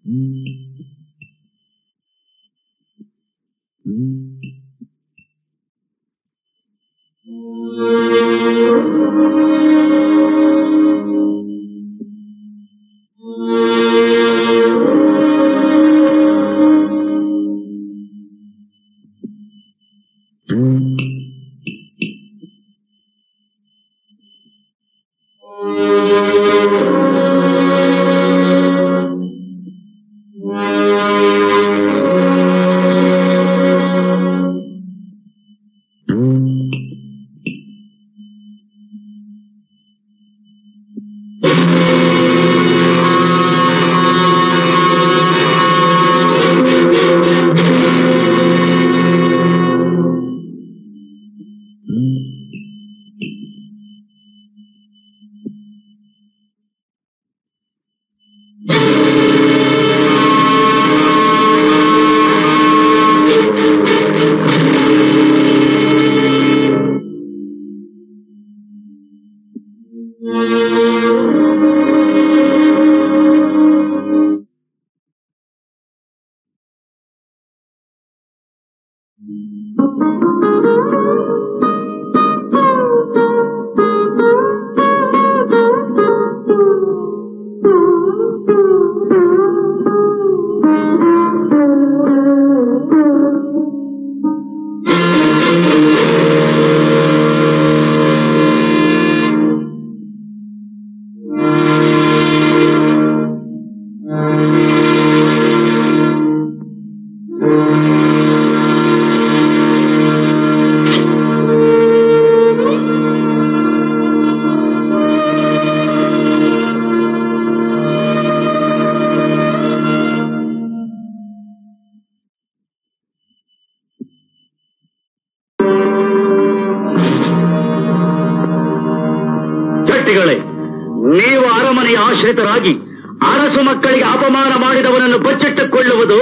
ಜಟ್ಟಿಗಳೇ ನೀವು ಅರಮನೆಯ ಆಶ್ರಿತರಾಗಿ ಅರಸು ಮಕ್ಕಳಿಗೆ ಅಪಮಾನ ಮಾಡಿದವನನ್ನು ಬಚ್ಚಿಟ್ಟುಕೊಳ್ಳುವುದು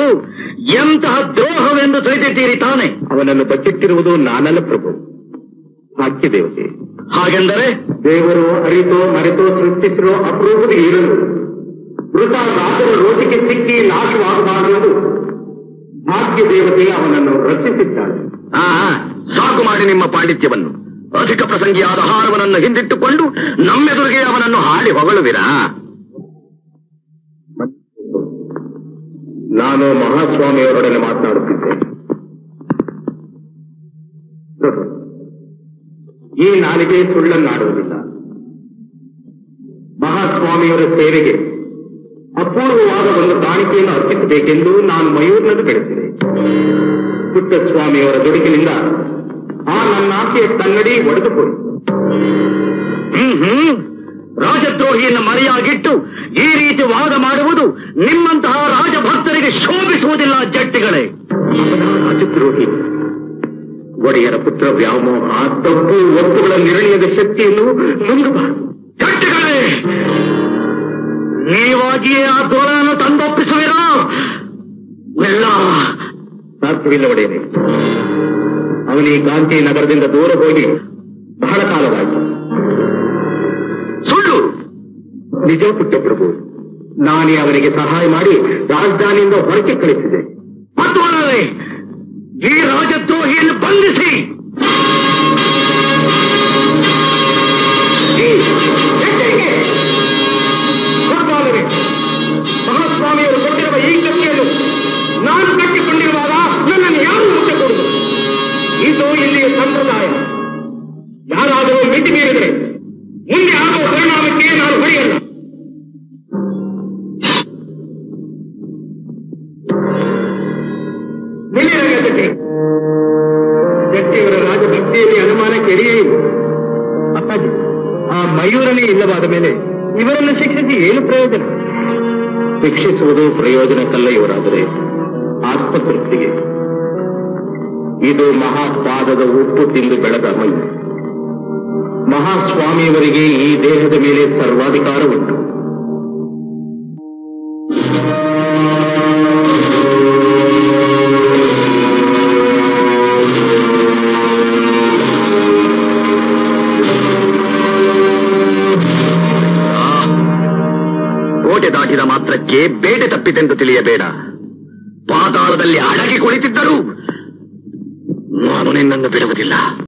ಎಂತಹ ದ್ರೋಹವೆಂದು ತಿಳಿದಿದ್ದೀರಿ ತಾನೆ ಅವನನ್ನು ಬಚ್ಚಿಟ್ಟಿರುವುದು ನಾನಲ್ಲ ಪ್ರಭು ಭಾಗ್ಯ ದೇವತೆ ಹಾಗೆಂದರೆ ದೇವರು ಅರಿತೋ ಮರೆತೋ ಸೃಷ್ಟಿಸಿರೋ ಅಪರೂಪದ ಈರಲು ಮೃತ ರಾಜರ ರೋಟಿಗೆ ಸಿಕ್ಕಿ ನಾಶವಾಗಬಾರದು ಭಾಗ್ಯ ದೇವತೆ ಅವನನ್ನು ರಕ್ಷಿಸಿದ್ದಾಳೆ ಆ ಸಾಕು ಮಾಡಿ ನಿಮ್ಮ ಪಾಂಡಿತ್ಯವನ್ನು ಅಧಿಕ ಪ್ರಸಂಗಿಯಾದ ಹಾರವನನ್ನು ಹಿಂದಿಟ್ಟುಕೊಂಡು ನಮ್ಮೆದುರಿಗೆ ಅವನನ್ನು ಹಾಡಿ ಹೊಗಳುವಿರಾ ನಾನು ಮಹಾಸ್ವಾಮಿಯವರೊಡನೆ ಮಾತನಾಡುತ್ತಿದ್ದೆ ಪ್ರಭು, ಈ ನಾಲಿಗೆ ಸುಳ್ಳನ್ನಾಡುವುದಿಲ್ಲ ಮಹಾಸ್ವಾಮಿಯವರ ಸೇವೆಗೆ ಅಪೂರ್ವವಾದ ಒಂದು ಕಾಣಿಕೆಯನ್ನು ಅರ್ಪಿಸಬೇಕೆಂದು ನಾನು ಮಯೂರ್ನಲ್ಲಿ ಬೆಳೆಸಿದೆ ಪುಟ್ಟಸ್ವಾಮಿಯವರ ದುಡುಕಿನಿಂದ ಆ ನನ್ನ ಆಸೆಯ ಕನ್ನಡಿ ಒಡೆದು ಹೋಯಿತು ಹ್ಮ್ ಹ್ಮ್ ರಾಜದ್ರೋಹಿಯನ್ನು ಮರೆಯಾಗಿಟ್ಟು ಈ ರೀತಿ ವಾದ ಮಾಡುವುದು ನಿಮ್ಮಂತಹ ರಾಜಭಕ್ತರಿಗೆ ಶೋಭಿಸುವುದಿಲ್ಲ ಜಟ್ಟಿಗಳೇ ಅವನ ರಾಜದ್ರೋಹಿ ಒಡೆಯರ ಪುತ್ರ ವ್ಯಾಮೋಹ ತಪ್ಪು ಒಪ್ಪುಗಳ ನಿರ್ಣಯದ ಶಕ್ತಿಯನ್ನು ನುಂಗಬಾರದು ಜಟ್ಟಿಗಳೇ ನೀವಾಗಿಯೇ ಆ ದೊರೆಯನ್ನು ತಂದೊಪ್ಪಿಸುವಿರಾ ಇಲ್ಲ ಸಾಧ್ಯವಿಲ್ಲ ಒಡೆಯನೆ ಅವನೀ ಗಾಂಧಿ ನಗರದಿಂದ ದೂರ ಹೋಗಿ ಬಹಳ ಕಾಲವಾಯಿತು ಸುಳ್ಳು ನಿಜ ಪುಟ್ಟ ಪ್ರಭು ನಾನೇ ಅವರಿಗೆ ಸಹಾಯ ಮಾಡಿ ರಾಜಧಾನಿಯಿಂದ ಹೊರಗೆ ಕಳಿಸಿದೆ ಮತ್ತೊಂದರೆ ಈ ರಾಜದ್ರೋಹಿಯನ್ನು ಬಂಧಿಸಿ ಈ ಎಚ್ಚರಿಕೆ! ಕೊಟ್ಟಾದರೆ ಮಹಾಸ್ವಾಮಿಯವರು ಕೊಟ್ಟಿರುವ ಈ ಕತ್ತಿಯನ್ನು ನಾನು ಕಟ್ಟಿಕೊಂಡಿರುವಾಗ ನನ್ನನ್ನು ಯಾರು ಮುಟ್ಟಕೂಡದು ಇದು ಇಲ್ಲಿಯ ಸಂಪ್ರದಾಯ ಯಾರಾದರೂ ಮಿತಿ ಮೀರಿದರೆ ಮುಂದೆ ಆಗುವ ಪರಿಣಾಮಕ್ಕೆ ನಾನು ಹೊರೆಯಲ್ಲ ನಿಲ್ಲಿರಗತ್ತೆ ವ್ಯಕ್ತಿಯವರ ರಾಜಭಕ್ತಿಯಲ್ಲಿ ಅನುಮಾನಕ್ಕೆ ಎಡೆಯೇ ಇಲ್ಲ ಅಪ್ಪಾಜಿ ಆ ಮಯೂರನೇ ಇಲ್ಲವಾದ ಮೇಲೆ ಇವರನ್ನು ಶಿಕ್ಷಿಸಿ ಏನು ಪ್ರಯೋಜನ ಶಿಕ್ಷಿಸುವುದು ಪ್ರಯೋಜನಕ್ಕಲ್ಲ ಇವರಾದರೆ ಆತ್ಮತೃಪ್ತಿಗೆ ಇದು ಮಹಾಪಾದದ ಉಪ್ಪು ತಿಂದು ಬೆಳೆದ ಮೈ ಮಹಾಸ್ವಾಮಿಯವರಿಗೆ ಈ ದೇಹದ ಮೇಲೆ ಸರ್ವಾಧಿಕಾರ ಉಂಟು ಕೋಟೆ ದಾಟಿದ ಮಾತ್ರಕ್ಕೆ ಬೇಟೆ ತಪ್ಪಿತೆಂದು ತಿಳಿಯಬೇಡ ಪಾತಾಳದಲ್ಲಿ ಅಡಗಿ ಕುಳಿತಿದ್ದರೂ ನಾನು ನಿನ್ನನ್ನು ಬಿಡುವುದಿಲ್ಲ